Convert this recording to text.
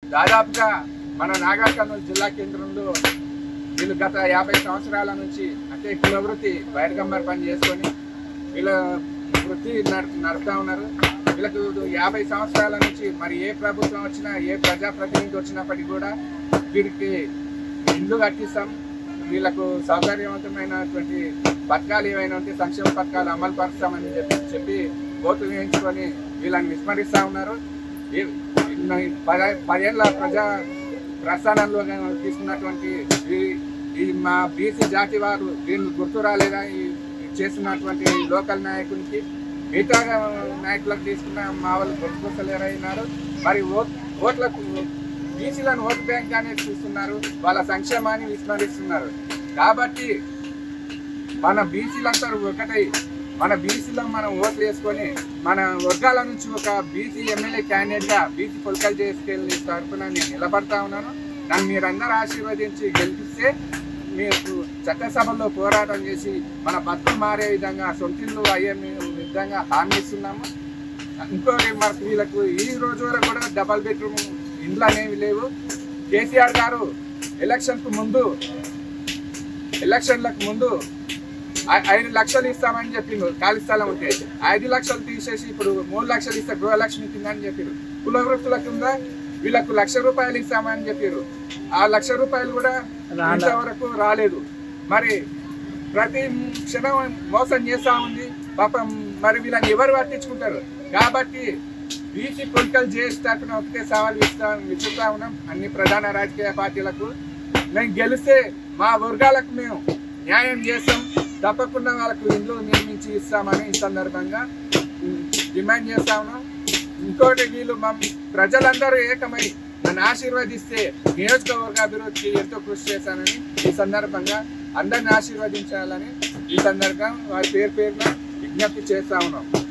దాదాపుగా మన నాగర్ కర్నూలు జిల్లా కేంద్రంలో వీళ్ళు గత యాభై సంవత్సరాల నుంచి అంటే కుల వృత్తి బయటగమ్మర్ పని చేసుకొని వీళ్ళ వృత్తి నడు- నడుపుతా ఉన్నారు వీళ్ళకు యాభై సంవత్సరాల నుంచి మరి ఏ ప్రభుత్వం వచ్చినా ఏ ప్రజాప్రతినిధి వచ్చినప్పటికీ కూడా వీరికి ఇల్లు కట్టిస్తాం వీళ్ళకు సౌకర్యవంతమైనటువంటి పథకాలు ఏవైనా ఉంటే సంక్షేమ పథకాలు అమలు పరుస్తామని చెప్పి చెప్పి ఓట్లు వేయించుకొని వీళ్ళని విస్మరిస్తా ఉన్నారు ఈ- ఈ పద- పదేళ్ల ప్రజా ప్రస్థానంలో తీసుకున్నటువంటి ఈ- ఈ మా బీసీ జాతి వారు దీన్ని గుర్తు రాలేదా ఈ చేస్తున్నటువంటి లోకల్ నాయకునికి మిగతా నాయకులకు తీసుకున్న మా వాళ్ళు గుర్తుకొస్తలేరైనారు మరి ఓట్ ఓట్లకు బీసీలను ఓటు బ్యాంక్ అనేది చూస్తున్నారు వాళ్ళ సంక్షేమాన్ని విస్మరిస్తున్నారు కాబట్టి మన బీసీలందరూ ఒకటై మన బీసీలో మనం ఓట్లు వేసుకొని మన వర్గాల నుంచి ఒక బీసీ ఎమ్మెల్యే క్యాండిడేట్ గా బీసీ పొలికల్ చేసుకెళ్ళి తరఫున నేను నిలబడతా ఉన్నాను నన్ను మీరందరూ ఆశీర్వదించి గెలిపిస్తే మీకు చట్టసభలో పోరాటం చేసి మన బతుకులు మారే విధంగా సొంతిల్లు అయ్యే విధంగా హామీ ఇస్తున్నాము ఇంకోటి మనకు వీళ్ళకు ఈ రోజు వరకు కూడా డబల్ బెడ్రూమ్ ఇండ్లు అనేవి లేవు కేసీఆర్ గారు ఎలక్షన్ కు ముందు ఎలక్షన్లకు ముందు ఐ- ఐదు లక్షలు ఇస్తామని చెప్పిండు ఖాళీ స్థలం ఉంటే ఐదు లక్షలు తీసేసి ఇప్పుడు మూడు లక్షలు ఇస్తే గృహలక్ష్మి కింద అని చెప్పారు కుల వృత్తుల కింద వీళ్ళకు లక్ష రూపాయలు ఇస్తామని చెప్పారు ఆ లక్ష రూపాయలు కూడా ఇంతవరకు రాలేదు మరి ప్రతి క్షణం మోసం చేస్తా ఉంది పాపం మరి వీళ్ళని ఎవరు పట్టించుకుంటారు కాబట్టి బీసీ పొలికల్ చేసి తరఫున ఒకటే సవాల్ ఇస్తా విసురుతా ఉన్నాం అన్ని ప్రధాన రాజకీయ పార్టీలకు మేము గెలిస్తే మా వర్గాలకు మేము న్యాయం చేస్తాం తప్పకుండా వాళ్ళకు ఇండ్లు నిర్మించి ఇస్తామని ఈ సందర్భంగా ఉమ్, డిమాండ్ చేస్తా ఉన్నాం ఇంకోటి వీళ్ళు మా ప్రజలందరూ ఏకమై నన్ను ఆశీర్వదిస్తే నియోజకవర్గ అభివృద్ధికి ఎంతో కృషి చేశానని ఈ సందర్భంగా అందరిని ఆశీర్వదించాలని ఈ సందర్భంగా వారి పేరు పేరున విజ్ఞప్తి చేస్తా ఉన్నాం